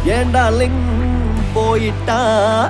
ஏண்டா லிங் போயிட்டா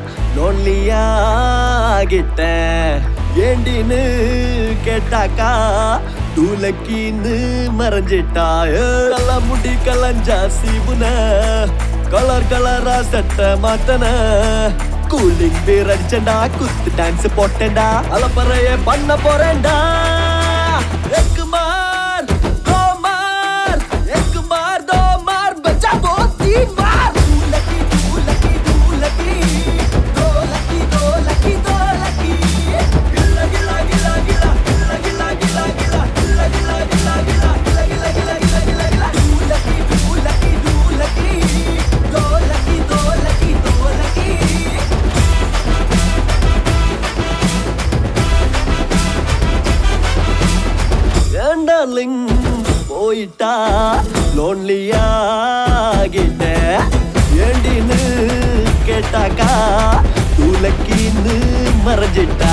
லோன்லியாகிட்ட ஏண்டின்னு கேட்டாக்கா தூலக்கின்னு மறைஞ்சிட்டா ஏ, கள்ள முடி கலஞ்சா சீவுன கலர் கலரா சட்டை மாத்தன கூலிங் பேர் அடிச்சண்டா குத்து டான்ஸ் போட்டேன்டா அலப்பறைய பண்ண போறேன்டா எக்குமார் தோமார் எக்குமார் தோமார் பச்சா போ தீன் மார் தூலக்கி தூலக்கி தூலக்கி தோலக்கி தோலக்கி தோலக்கி கில்ல கில்ல கில்ல கில்ல கில்ல கில்ல கில்ல கில்ல கில்ல கில்ல கில்ல கில்ல கில்ல கில்ல கில்ல கில்ல கில்ல கில்ல தூலக்கி தூலக்கி தூலக்கி தோலக்கி தோலக்கி தோலக்கி ஏண்டாலிங் போயிட்டா லோன்லியாகிட்ட ஏண்டின்னு கேட்டாக்கா துலக்கின்னு மறைஞ்சிட்டா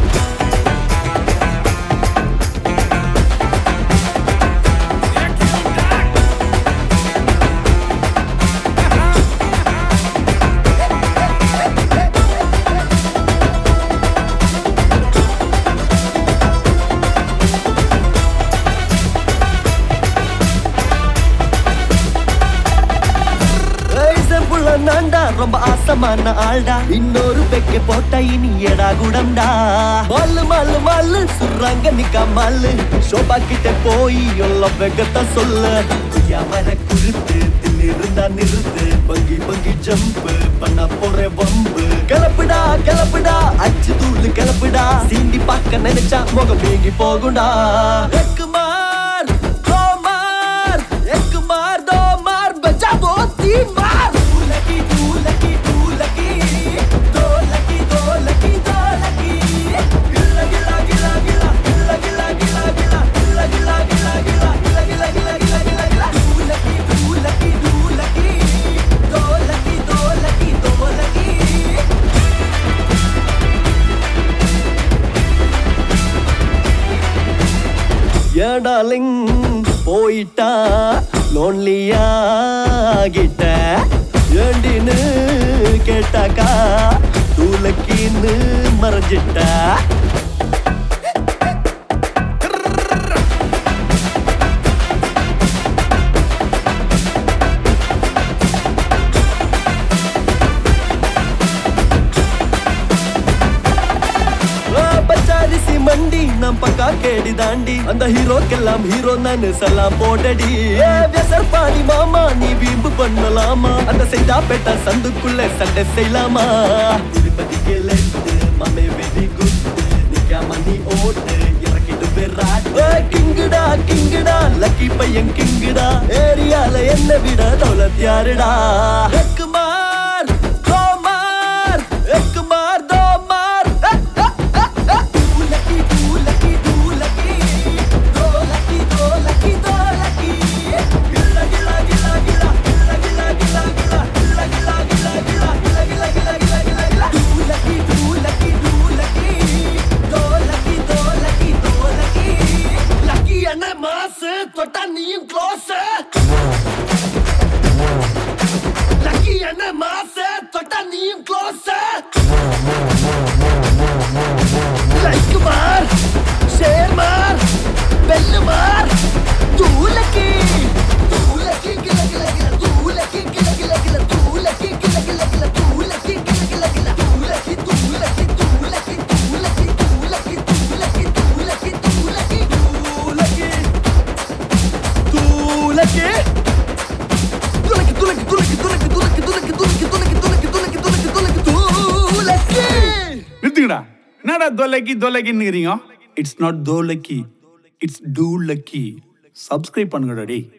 புள்ள நான்டா ரொம்ப ஆசமான ஆள்டா இன்னொரு பெக்க போட்டா இனி எடா குடம்டா மல்லு மல்லு மல்லு சுர்றாங்க நிக்கா மல்லு ஷோபா கிட்ட போய் எல்லாம் வெகத்த சொல்ல யாவர குருத்து இருந்தா நிறுத்து பங்கி பங்கி ஜம்ப் பண்ண போற வம்பு கிளப்புடா கிளப்புடா அச்சு தூள் கிளப்புடா சீண்டி பார்க்க நினைச்சா முகம் வீங்கி போகும்டா எக்குமார் தோமார் எக்குமார் தோமார் பச்சா போ தீன் மார் தூலக்கி தூலக்கி தூலக்கி தோலக்கி தோலக்கி தோலக்கி கில்ல கில்ல கில்ல கில்ல கில்ல கில்ல கில்ல கில்ல கில்ல கில்ல கில்ல கில்ல கில்ல கில்ல கில்ல கில்ல கில்ல கில்ல தூலக்கி தூலக்கி தூலக்கி தோலக்கி தோலக்கி தோலக்கி ஏடாலிங் போயிட்டா லோன்லியாகிட்ட ஏண்டின்னு கேட்டாக்கா தூலக்கின்னு மறைஞ்சிட்டா ஆ, பச்சாரிசி மண்டி நம் பக்கா கேடி தாண்டி அந்த ஹீரோக்கெல்லாம் ஹீரோ நானு சலாம் போடடி ஏ, வியசர் பாடி மாமா நீ வீம்பு பண்ணலாமா அந்த செய்தா பெட்டா சந்துக்குள்ள சண்டை செய்யலாமா திருப்பதிக்கு லெஃப்ட் மாமே வெரி குட் நிக்காம நீ ஓட்டு இறக்கிட்டு பெறாட் கிங்குடா கிங்குடா லக்கி பையன் கிங்குடா ஏரியால என்ன விட தௌலத் யாருடா எக்குமார் தோமார் எக்குமார் தோமார் தூலக்கி தூலக்கி தூலக்கி தோலக்கி தோலக்கி தோலக்கி கில்ல கில்ல கில்ல கில்ல கில்ல கில்ல கில்ல கில்ல கில்ல கில்ல கில்ல கில்ல கில்ல கில்ல கில்ல கில்ல கில்ல தூலக்கி தூலக்கி தூலக்கி தோலக்கி தோலக்கி தோலக்கி லக்கி என்ன மாசு தொட்டா நீயும் க்ளோஸ் லக்கி என்ன மாசு தொட்டா நீயும் க்ளோஸ் லைக் மார் ஷேர் மார் பெல் மார் தூலக்கி தூலக்கி கில கில கில தூலக்கி கில கில கில தூலக்கி கில கில கில தூலக்கி கில கில கில தூலக்கி தூலக்கி தூலக்கி தூலக்கி தூலக்கி தூலக்கி தூலக்கி தூலக்கி தூலக்கி தூலக்கி துலக்கி துலக்கி துலக்கி துலக்கி துலக்கி துலக்கி துலக்கி துலக்கி துலக்கி துலக்கி துலக்கி துலக்கி துலக்கி நிறுத்துங்கடா என்னடா தொலைக்கி தொலைக்கின்னு இட்ஸ் நாட் தோலக்கி இட்ஸ் டூ லக்கி சப்ஸ்கிரைப் பண்ணுங்கடா டேய்